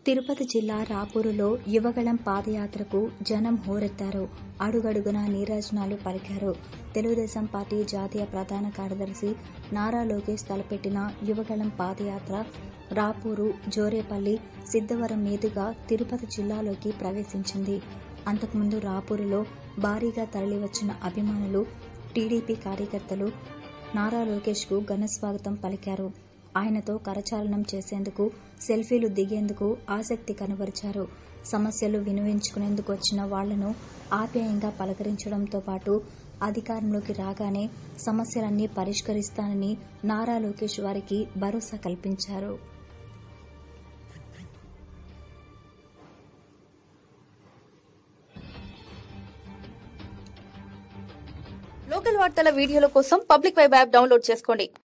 తిరుపతి జిల్లా రాపూరులో యువగళం పాదయాత్రకు జనం హోరెత్తారు అడుగడుగునా నీరాజనాలు పలికారు తెలుగుదేశం పార్టీ జాతీయ ప్రధాన కార్యదర్శి నారా లోకేష్ తలపెట్టిన యువగళం పాదయాత్ర రాపూరు జోరేపల్లి సిద్ధవరం మీదుగా తిరుపతి జిల్లాలోకి ప్రవేశించింది అంతకుముందు రాపూరులో భారీగా తరలివచ్చిన అభిమానులు టీడీపీ కార్యకర్తలు నారా లోకేష్కు ఘనస్వాగతం పలికారు ఆయనతో కరచాలనం చేసేందుకు సెల్ఫీలు దిగేందుకు ఆసక్తి కనబరిచారు సమస్యలు వినియోగించుకునేందుకు వచ్చిన వాళ్లను ఆప్యాయంగా పలకరించడంతో పాటు అధికారంలోకి రాగానే సమస్యలన్నీ పరిష్కరిస్తానని నారా లోకేష్ వారికి భరోసా కల్పించారు లోకల్ వార్తల వీడియోల కోసం పబ్లిక్ వెబ్ యాప్ డౌన్లోడ్ చేసుకోండి